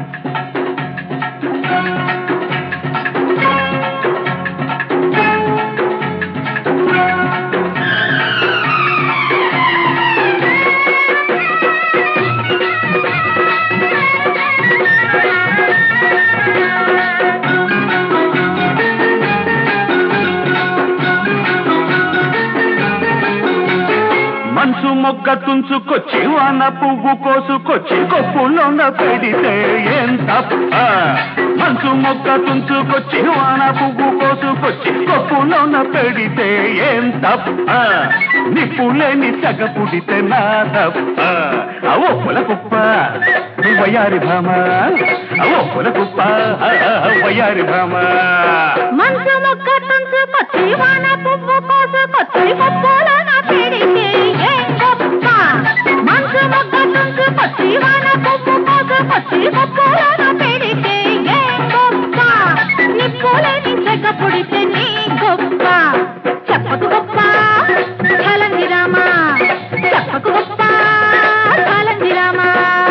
మనసు మొగ్గ తుంచుకొచ్చి వాన పువ్వు కోసుకొచ్చి కొప్పులోన పెడితే ఏం తప్ప మనసు మొగ్గ తుంచుకొచ్చి వాన పువ్వు కోసుకొచ్చి కొప్పులోన పెడితే ఏం తప్ప నిప్పులేని సగ పుడితే నా తప్ప అవో పుల కుప్ప వయారి భామ అవో పుల కుప్ప వయారి భామ మంచు మొక్క తుంచు కొచ్చి వాన పువ్వు కోసు కొచ్చి కొప్పుల నా పెడితే ఏం గొప్ప మంచు మొక్క తుంచు కొచ్చి వాన పువ్వు కోసు కొచ్చి కొప్పుల నా పెడితే ఏం గొప్ప నిప్పులేని చెక్క పుడితే నీ గొప్ప చెప్పకు గొప్ప చలంది రామా చెప్పకు గొప్ప చలంది రామా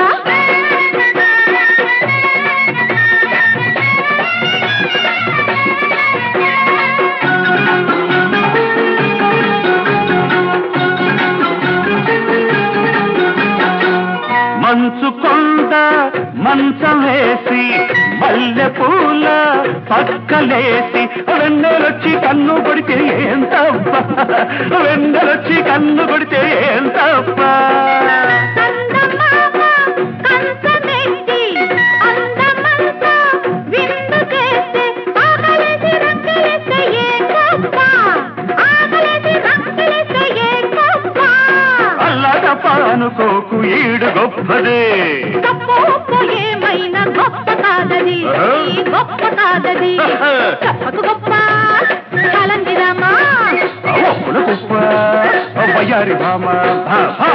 మంచు కొండ మంచం వేసి మల్లె పూల పక్కలేసి వెన్నెలొచ్చి కన్ను కొడితే ఏం తప్ప వెన్నెలొచ్చి కన్ను కొడితే ఏం తప్ప అందమామ కంచమెట్టి అందమంతా విందు చేస్తే ఆకలేసి రంకెలేస్తే ఏ గొప్ప ఆకలేసి రంకెలేస్తే ఏ గొప్ప అల్లా తప్ప అనుకోకు ఈడు గొప్పదే తప్పు ఒప్పు ఏమైనా గొప్ప కాదది ఈ గొప్ప కాదది చెప్పకు గొప్ప చలందిరామా ఒప్పుల కుప్ప వయ్యారి భామ భా, భా.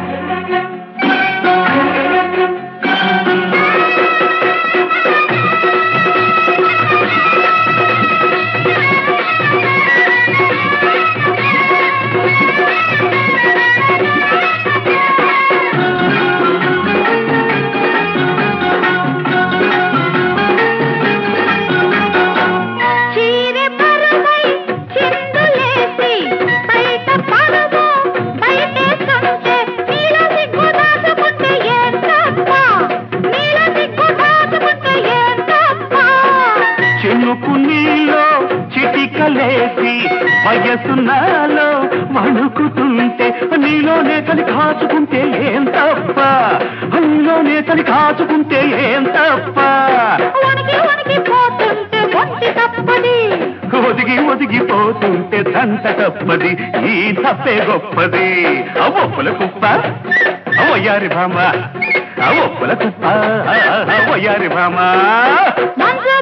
చీరె పరువై చిందులేసి బయట పరువు బయటేస్తుంటే నీల సిగ్గు దాచుకుంటే ఏం తప్ప నీల సిగ్గు దాచుకుంటే ఏం తప్ప చినుకు నీలో చిటికలేసి వయసు నాలో వణుకుతుంటే నీలోనే కలి కాచుకుంటే ఏం తప్ప నీలోనే కలి కాచుకుంటే ఏం తప్ప వణికి వణికి పోతుంటే ఒంటి తప్పది ఒదిగి ఒదిగిపోతుంటే దంత తప్పది ఈ తప్పే గొప్పది అవొప్పుల కుప్ప అవయ్యారి భామ అవొప్పుల కుప్ప అవయ్యారి భామ మంచు